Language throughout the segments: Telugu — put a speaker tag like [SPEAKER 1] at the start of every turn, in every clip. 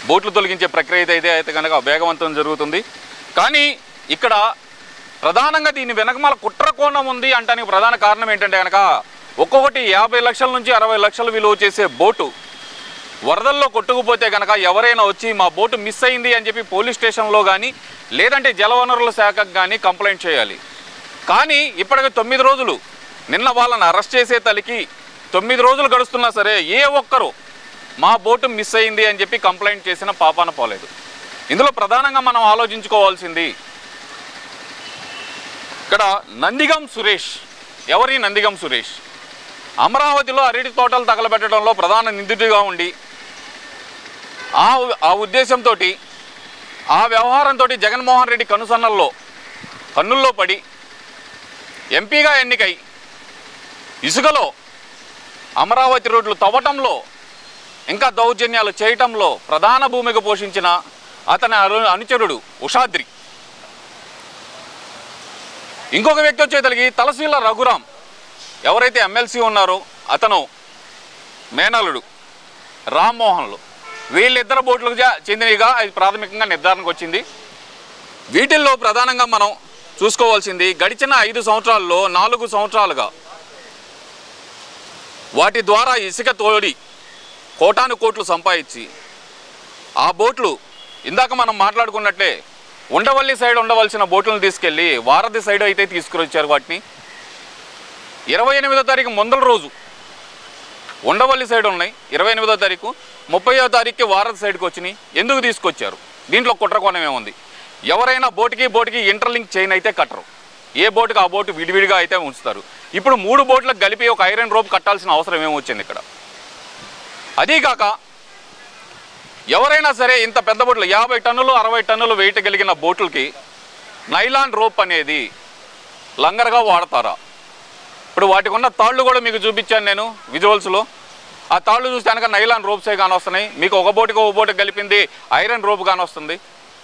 [SPEAKER 1] బోట్లు తొలగించే ప్రక్రియ అయితే అయితే కనుక వేగవంతం జరుగుతుంది కానీ ఇక్కడ ప్రధానంగా దీని వెనకమాల కుట్ర కోణం ఉంది అంటానికి ప్రధాన కారణం ఏంటంటే కనుక ఒక్కొక్కటి యాభై లక్షల నుంచి అరవై లక్షలు విలువ చేసే బోటు వరదల్లో కొట్టుకుపోతే కనుక ఎవరైనా వచ్చి మా బోటు మిస్ అయింది అని చెప్పి పోలీస్ స్టేషన్లో కానీ లేదంటే జలవనరుల శాఖకు కానీ కంప్లైంట్ చేయాలి కానీ ఇప్పటికి తొమ్మిది రోజులు నిన్న వాళ్ళని అరెస్ట్ చేసే తలికి తొమ్మిది రోజులు గడుస్తున్నా సరే ఏ ఒక్కరు మా బోటు మిస్ అయింది అని చెప్పి కంప్లైంట్ చేసిన పాపాన పోలేదు ఇందులో ప్రధానంగా మనం ఆలోచించుకోవాల్సింది ఇక్కడ నందిగం సురేష్ ఎవరి నందిగం సురేష్ అమరావతిలో అరటి తోటలు తగలబెట్టడంలో ప్రధాన నిందితుడిగా ఉండి ఆ ఆ ఉద్దేశంతో ఆ వ్యవహారంతో జగన్మోహన్ రెడ్డి కనుసన్నల్లో కన్నుల్లో పడి ఎంపీగా ఎన్నికై ఇసుకలో అమరావతి రోడ్లు తవ్వటంలో ఇంకా దౌర్జన్యాలు చేయటంలో ప్రధాన భూమిక పోషించిన అతని అరు- అనుచరుడు ఉషాద్రి ఇంకొక వ్యక్తి వచ్చేతలికి తలసీల రఘురాం ఎవరైతే ఎమ్మెల్సీ ఉన్నారో అతను మేనలుడు రామ్మోహన్లు వీళ్ళిద్దరు బోట్లకు జా- చెందినవిగా అది ప్రాథమికంగా నిర్ధారణకు వచ్చింది వీటిల్లో ప్రధానంగా మనం చూసుకోవాల్సింది గడిచిన ఐదు సంవత్సరాల్లో నాలుగు సంవత్సరాలుగా వాటి ద్వారా ఇసుక తోడి కోటాను కోట్లు సంపాదించి ఆ బోట్లు ఇందాక మనం మాట్లాడుకున్నట్లే ఉండవల్లి సైడ్ ఉండవలసిన బోట్లను తీసుకెళ్ళి వారధి సైడ్ అయితే తీసుకురొచ్చారు వాటిని ఇరవై ఎనిమిదో తారీఖు ముందల రోజు ఉండవల్లి సైడ్ ఉన్నాయి ఇరవై ఎనిమిదో తారీఖు ముప్పయో తారీఖుకి వారధి సైడ్కి వచ్చినాయి ఎందుకు తీసుకొచ్చారు దీంట్లో కుట్రకోణం ఏముంది ఎవరైనా బోటుకి బోటుకి ఇంటర్లింక్ చైన్ అయితే కట్టరు ఏ బోటుకి ఆ బోటు విడివిడిగా అయితే ఉంచుతారు ఇప్పుడు మూడు బోట్లకు కలిపి ఒక ఐరన్ రోప్ కట్టాల్సిన అవసరం ఏమొచ్చింది ఇక్కడ అదీ కాక ఎవరైనా సరే ఇంత పెద్ద బోట్లు యాభై టన్నులు అరవై టన్నులు వెయిట్ కలిగిన బోట్లకి నైలాన్ రోప్ అనేది లంగర్గా వాడతారా ఇప్పుడు వాటికి ఉన్న తాళ్ళు కూడా మీకు చూపించాను నేను విజువల్స్లో ఆ తాళ్ళు చూస్తే కనుక నైలాన్ రోప్సే కానొస్తున్నాయి మీకు ఒక బోటుకి ఒక బోటుకి కలిపింది ఐరన్ రోప్ కానొస్తుంది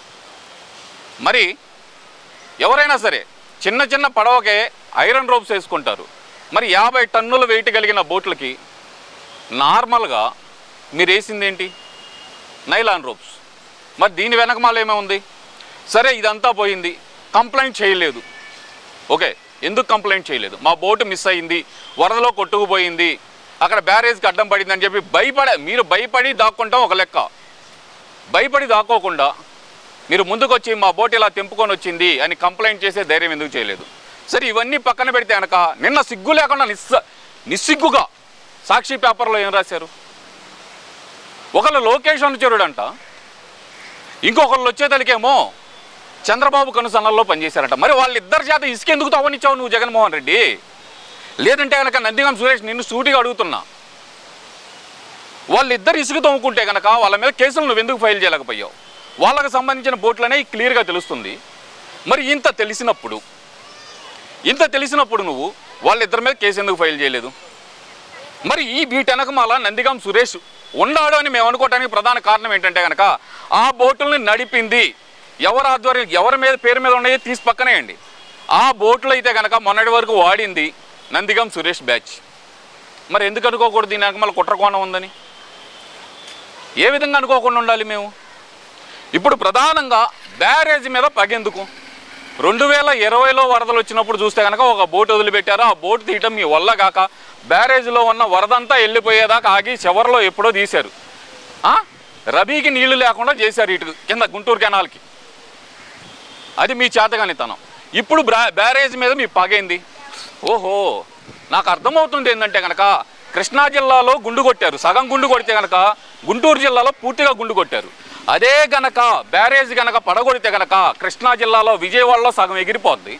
[SPEAKER 1] మరి ఎవరైనా సరే చిన్న చిన్న పడవకే ఐరన్ రోప్స్ వేసుకుంటారు మరి యాభై టన్నుల వెయిట్ కలిగిన బోట్లకి నార్మల్గా మీరు వేసింది ఏంటి నైలాన్ రోప్స్ మరి దీని వెనకమాల ఏమేముంది సరే ఇదంతా పోయింది కంప్లైంట్ చేయలేదు ఓకే ఎందుకు కంప్లైంట్ చేయలేదు మా బోటు మిస్ అయింది వరదలో కొట్టుకుపోయింది అక్కడ బ్యారేజ్కి అడ్డం పడింది అని చెప్పి భయపడే మీరు భయపడి దాక్కుంటాం ఒక లెక్క భయపడి దాక్కోకుండా మీరు ముందుకొచ్చి మా బోట్ ఇలా తెంపుకొని వచ్చింది అని కంప్లైంట్ చేసే ధైర్యం ఎందుకు చేయలేదు సరే ఇవన్నీ పక్కన పెడితే కనుక నిన్న సిగ్గు లేకుండా నిస్స నిస్సిగ్గుగా సాక్షి పేపర్లో ఏం రాశారు ఒకళ్ళు లోకేష్ అనుచరుడంట ఇంకొకళ్ళు వచ్చేతలికేమో చంద్రబాబు కనుసన్నల్లో పనిచేశారట మరి వాళ్ళిద్దరి చేత ఇసుక ఎందుకు తవ్వనిచ్చావు నువ్వు జగన్మోహన్ రెడ్డి లేదంటే కనుక నందిగం సురేష్ నిన్ను సూటిగా అడుగుతున్నా వాళ్ళిద్దరు ఇసుక తవ్వుకుంటే కనుక వాళ్ళ మీద కేసులు నువ్వు ఎందుకు ఫైల్ చేయలేకపోయావు వాళ్ళకి సంబంధించిన బోట్లనే క్లియర్గా తెలుస్తుంది మరి ఇంత తెలిసినప్పుడు ఇంత తెలిసినప్పుడు నువ్వు వాళ్ళిద్దరి మీద కేసు ఎందుకు ఫైల్ చేయలేదు మరి ఈ వీటెనకమాల నందిగాం సురేష్ ఉన్నాడు అని మేము అనుకోవడానికి ప్రధాన కారణం ఏంటంటే కనుక ఆ బోటుల్ని నడిపింది ఎవరి ఆధ్వర్యం ఎవరి మీద పేరు మీద ఉన్నాయో తీసి పక్కనేయండి ఆ బోట్లు అయితే కనుక మొన్నటి వరకు వాడింది నందిగాం సురేష్ బ్యాచ్ మరి ఎందుకు అనుకోకూడదు దీని వెనకమాల కుట్రకోణం ఉందని ఏ విధంగా అనుకోకుండా ఉండాలి మేము ఇప్పుడు ప్రధానంగా బ్యారేజ్ మీద పగెందుకు రెండు వేల ఇరవైలో వరదలు వచ్చినప్పుడు చూస్తే కనుక ఒక బోట్ వదిలిపెట్టారు ఆ బోట్ తీయటం మీ వల్ల కాక బ్యారేజ్లో ఉన్న వరదంతా వెళ్ళిపోయేదాకా ఆగి చివరిలో ఎప్పుడో తీశారు ఆ? రబీకి నీళ్లు లేకుండా చేశారు ఇటు కింద గుంటూరు కెనాల్కి అది మీ చేతగానితనం ఇప్పుడు బ్రా బ్యారేజ్ మీద మీ పగైంది ఓహో నాకు అర్థమవుతుంది ఏంటంటే కనుక కృష్ణా జిల్లాలో గుండు కొట్టారు సగం గుండు కొడితే కనుక గుంటూరు జిల్లాలో పూర్తిగా గుండు కొట్టారు అదే గనక బ్యారేజ్ గనక పడగొడితే గనక కృష్ణా జిల్లాలో విజయవాడలో సగం ఎగిరిపోద్ది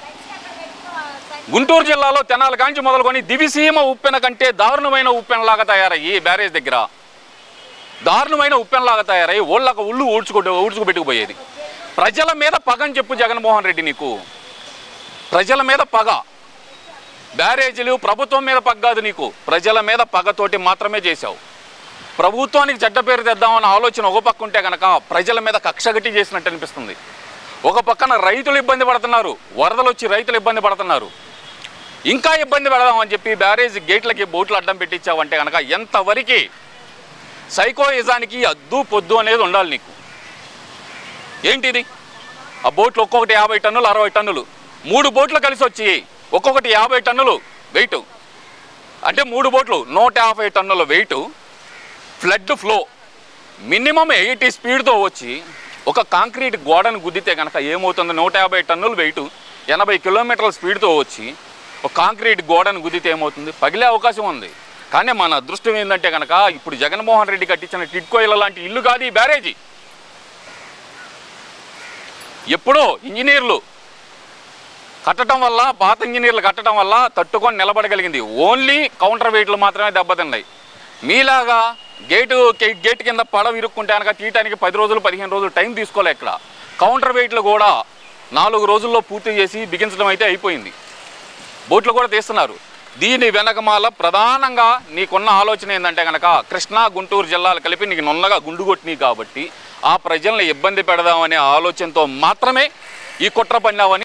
[SPEAKER 1] గుంటూరు జిల్లాలో తెనాలి కాంచి మొదలుకొని దివిసీమ ఉప్పెన కంటే దారుణమైన ఉప్పెనలాగా తయారయ్యి బ్యారేజ్ దగ్గర దారుణమైన ఉప్పెనలాగా తయారయ్యి ఊళ్ళకు ఉళ్ళు ఊడ్చుకుంటూ ఊడ్చుకుపెట్టుకుపోయేది ప్రజల మీద పగని చెప్పు జగన్మోహన్ రెడ్డి నీకు ప్రజల మీద పగ బ్యారేజీలు ప్రభుత్వం మీద పగ కాదు నీకు ప్రజల మీద పగతోటి మాత్రమే చేశావు ప్రభుత్వానికి చెడ్డ పేరు తెద్దామన్న ఆలోచన ఒక పక్క ఉంటే కనుక ప్రజల మీద కక్షగట్టి చేసినట్టు అనిపిస్తుంది ఒక పక్కన రైతులు ఇబ్బంది పడుతున్నారు వరదలు వచ్చి రైతులు ఇబ్బంది పడుతున్నారు ఇంకా ఇబ్బంది పెడదామని చెప్పి బ్యారేజ్ గేట్లకి బోట్లు అడ్డం పెట్టించావంటే కనుక ఎంతవరకు సైకోయిజానికి అద్దు పొద్దు అనేది ఉండాలి నీకు ఏంటిది ఆ బోట్లు ఒక్కొక్కటి యాభై టన్నులు అరవై టన్నులు మూడు బోట్లు కలిసి వచ్చి ఒక్కొక్కటి యాభై టన్నులు వెయిట్ అంటే మూడు బోట్లు నూట యాభై టన్నుల weight flood flow minimum eighty స్పీడ్తో వచ్చి ఒక కాంక్రీట్ గోడను గుద్దితే కనుక ఏమవుతుంది నూట యాభై టన్నులు వెయిట్ ఎనభై కిలోమీటర్ల స్పీడ్తో వచ్చి ఒక కాంక్రీట్ గోడను గుద్దితే ఏమవుతుంది పగిలే అవకాశం ఉంది కానీ మన అదృష్టం ఏంటంటే కనుక ఇప్పుడు జగన్మోహన్ రెడ్డి కట్టించిన టిడ్కో ఇళ్ళ లాంటి ఇల్లు కాదు ఈ బ్యారేజీ ఎప్పుడో ఇంజనీర్లు కట్టడం వల్ల పాత ఇంజనీర్లు కట్టడం వల్ల తట్టుకొని నిలబడగలిగింది ఓన్లీ కౌంటర్ వెయిట్లు మాత్రమే దెబ్బతిన్నాయి మీలాగా గేటు గే- గేట్ కింద పడవ ఇరుక్కుంటే కనుక తీయటానికి పది రోజులు పదిహేను రోజులు టైం తీసుకోలే ఇక్కడ కౌంటర్ వెయిట్లు కూడా నాలుగు రోజుల్లో పూర్తి చేసి బిగించడం అయితే అయిపోయింది బోట్లు కూడా తీస్తున్నారు దీని వెనకమాల ప్రధానంగా నీకున్న ఆలోచన ఏంటంటే కనుక కృష్ణా గుంటూరు జిల్లాలు కలిపి నీకు నున్నగా గుండు కొట్టినాయి కాబట్టి ఆ ప్రజల్ని ఇబ్బంది పెడదామనే ఆలోచనతో మాత్రమే ఈ కుట్ర పన్నావని